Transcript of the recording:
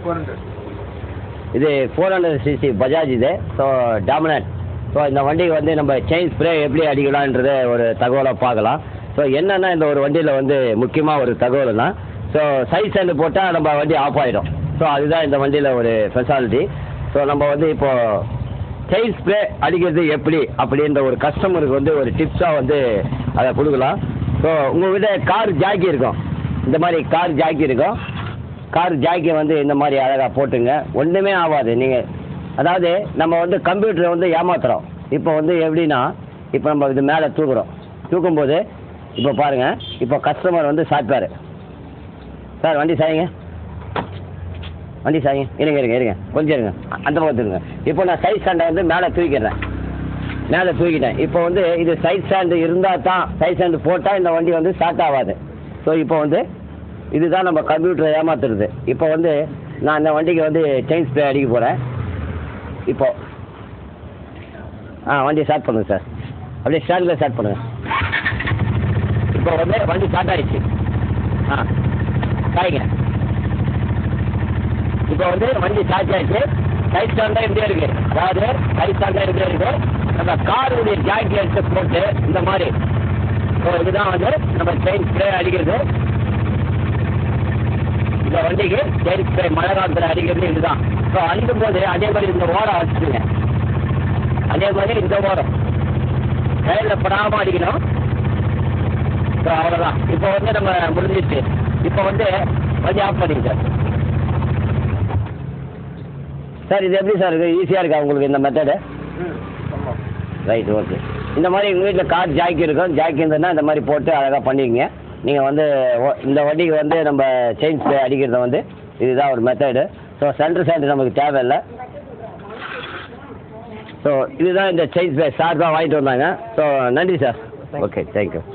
four hundred இது four hundred CC Bajaj இது so dominate so இந்த வண்டிக்கு வந்து நம்ம செயின் ஸ்ப்ரே எப்படி அடிக்கலான்றத ஒரு தகவலை பார்க்கலாம் ஸோ என்னென்னா இந்த ஒரு வண்டியில் வந்து முக்கியமாக ஒரு தகவல்னா ஸோ சைட் ஸ்டாண்டு போட்டால் நம்ம வண்டி ஆஃப் ஆகிடும் ஸோ அதுதான் இந்த வண்டியில் ஒரு ஸ்பெஷாலிட்டி ஸோ நம்ம வந்து இப்போது செயின் ஸ்ப்ரே அடிக்கிறது எப்படி அப்படின்ற ஒரு கஸ்டமருக்கு வந்து ஒரு டிப்ஸாக வந்து அதை கொடுக்கலாம் ஸோ உங்கள்கிட்ட கார் ஜாக்கி இருக்கும் இந்த மாதிரி கார் ஜாக்கி இருக்கும் கார் ஜாக்கி வந்து இந்த மாதிரி அழகாக போட்டுங்க ஒன்றுமே ஆகாது நீங்கள் அதாவது நம்ம வந்து கம்ப்யூட்டரை வந்து ஏமாத்துறோம் இப்போ வந்து எப்படின்னா இப்போ நம்ம இது மேலே தூக்குறோம் தூக்கும்போது இப்போ பாருங்கள் இப்போ கஸ்டமர் வந்து சாப்பிட்டாரு சார் வண்டி சாய்ங்க வண்டி சாய்ங்க இருங்க இருங்க இருங்க கொஞ்சம் இருங்க அ- அந்த பக்கத்து இருங்க இப்போ நான் சைட் ஸ்டாண்டை வந்து மேலே தூக்கிடுறேன் மேலே தூக்கிட்டேன் இப்போ வந்து இது சைட் ஸ்டாண்டு இருந்தால் தான் சைட் ஸ்டாண்டு போட்டால் இந்த வண்டி வந்து ஸ்டார்ட் ஆகாது ஸோ இப்போ வந்து இதுதான் நம்ம கம்ப்யூட்டரை ஏமாத்துறது இப்போ வந்து நான் இந்த வண்டிக்கு வந்து செயின் ஸ்ப்ரே அடிக்க போகிறேன் இப்போ ஆ வண்டியை ஸ்டார்ட் பண்ணுங்க சார் அப்படியே ஸ்டாண்டில் ஸ்டார்ட் பண்ணுங்கள் இப்போ வந்து வண்டி ஸ்டார்ட் ஆயிடுச்சு ஆ சாய்ங்க இப்போ வந்து வண்டி ஸ்டார்ட் ஆயிடுச்சு சைட் ஸ்டாண்டா இப்படியே இருக்கு அதாவது சைட் ஸ்டாண்டா இப்படியே இருக்கு நம்ம காருடைய ஜாக்கி எடுத்து போட்டு இந்த மாதிரி ஸோ இதுதான் வந்து நம்ம செயின் ஸ்ப்ரே அடிக்கிறது இந்த வண்டிக்கு செயின் ஸ்ப்ரே மழை காலத்தில் அடிக்கிறது இதுதான் ஸோ அடிக்கும் போது அதே மாதிரி இந்த ஓரம் வச்சுருங்க அதே மாதிரி இந்த ஓரம் கையில் படாமல் அடிக்கணும் ஸோ அவ்வளோதான் இப்போ வந்து நம்ம முடிஞ்சிச்சு இப்போ வந்து வண்டி ஆஃப் பண்ணிங்க சார் சார் இது எப்படி சார் இருக்குது ஈஸியாக இருக்கா உங்களுக்கு இந்த மெத்தடு ம் ஆமாம் ரைட் ஓகே இந்த மாதிரி எங்கள் வீட்டில் கார் ஜாக்கி இருக்கும் ஜாக்கி இருந்ததுன்னா இந்த மாதிரி போட்டு அழகாக பண்ணிக்கங்க நீங்கள் வந்து ஓ- இந்த வண்டிக்கு வந்து நம்ம செயின் ஸ்ப்ரே அடிக்கிறத வந்து இதுதான் ஒரு மெத்தடு ஸோ சென்டர் சைடு நமக்கு தேவையில்லை ஸோ இதுதான் இந்த செயின் ஸ்ப்ரே சார் தான் வாங்கிட்டு வந்தாங்க ஸோ நன்றி சார் ஓகே தேங்க்யூ